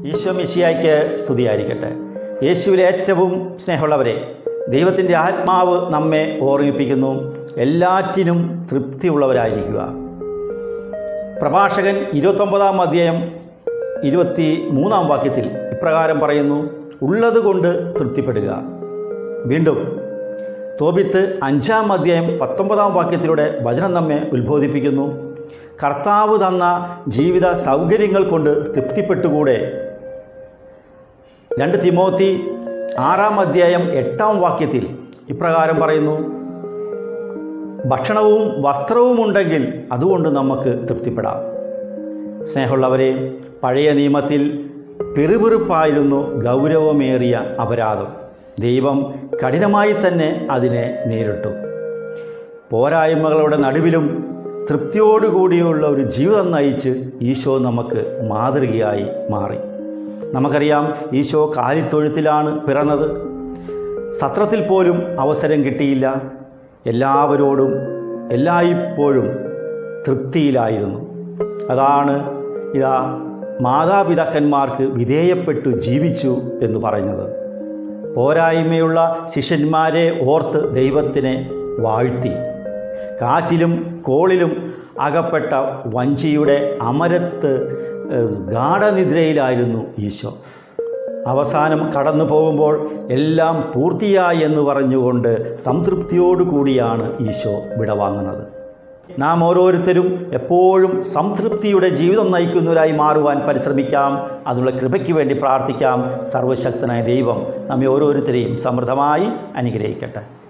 ഈശോ മിശിയായ്ക്ക് സ്തുതിയായിരിക്കട്ടെ യേശുവിലെ ഏറ്റവും സ്നേഹമുള്ളവരെ ദൈവത്തിൻ്റെ ആത്മാവ് നമ്മെ ഓർമ്മിപ്പിക്കുന്നു എല്ലാറ്റിനും തൃപ്തിയുള്ളവരായിരിക്കുക പ്രഭാഷകൻ ഇരുപത്തൊമ്പതാം അധ്യായം ഇരുപത്തി മൂന്നാം വാക്യത്തിൽ ഇപ്രകാരം പറയുന്നു ഉള്ളതുകൊണ്ട് തൃപ്തിപ്പെടുക വീണ്ടും തോബിത്ത് അഞ്ചാം അധ്യായം പത്തൊമ്പതാം വാക്യത്തിലൂടെ വചനം നമ്മെ ഉത്ബോധിപ്പിക്കുന്നു കർത്താവ് തന്ന ജീവിത സൗകര്യങ്ങൾ കൊണ്ട് തൃപ്തിപ്പെട്ടുകൂടെ രണ്ട് തിമോത്തി ആറാം അധ്യായം എട്ടാം വാക്യത്തിൽ ഇപ്രകാരം പറയുന്നു ഭക്ഷണവും വസ്ത്രവും ഉണ്ടെങ്കിൽ അതുകൊണ്ട് നമുക്ക് തൃപ്തിപ്പെടാം സ്നേഹമുള്ളവരെ പഴയ നിയമത്തിൽ പിറുപിറുപ്പായിരുന്നു ഗൗരവമേറിയ അപരാധം ദൈവം കഠിനമായി തന്നെ അതിനെ നേരിട്ടു പോരായ്മകളുടെ നടുവിലും തൃപ്തിയോടുകൂടിയുള്ള ഒരു ജീവിതം നയിച്ച് ഈശോ നമുക്ക് മാതൃകയായി മാറി നമുക്കറിയാം ഈശോ കാലിത്തൊഴുത്തിലാണ് പിറന്നത് സത്രത്തിൽ പോലും അവസരം കിട്ടിയില്ല എല്ലാവരോടും എല്ലായ്പ്പോഴും തൃപ്തിയിലായിരുന്നു അതാണ് ഇതാ മാതാപിതാക്കന്മാർക്ക് വിധേയപ്പെട്ടു ജീവിച്ചു എന്ന് പറയുന്നത് പോരായ്മയുള്ള ശിഷ്യന്മാരെ ഓർത്ത് ദൈവത്തിനെ വാഴ്ത്തി കാറ്റിലും കോളിലും അകപ്പെട്ട വഞ്ചിയുടെ അമരത്ത് ഏഹ്, ഗാഠനിദ്രയിലായിരുന്നു ഈശോ അവസാനം കടന്നു പോകുമ്പോൾ എല്ലാം പൂർത്തിയായി എന്ന് പറഞ്ഞുകൊണ്ട് സംതൃപ്തിയോടുകൂടിയാണ് ഈശോ വിടവാങ്ങുന്നത് നാം ഓരോരുത്തരും എപ്പോഴും സംതൃപ്തിയുടെ ജീവിതം നയിക്കുന്നവരായി മാറുവാൻ പരിശ്രമിക്കാം അതിനുള്ള കൃപയ്ക്ക് വേണ്ടി പ്രാർത്ഥിക്കാം സർവശക്തനായ ദൈവം നമ്മെ ഓരോരുത്തരെയും സമൃദ്ധമായി അനുഗ്രഹിക്കട്ടെ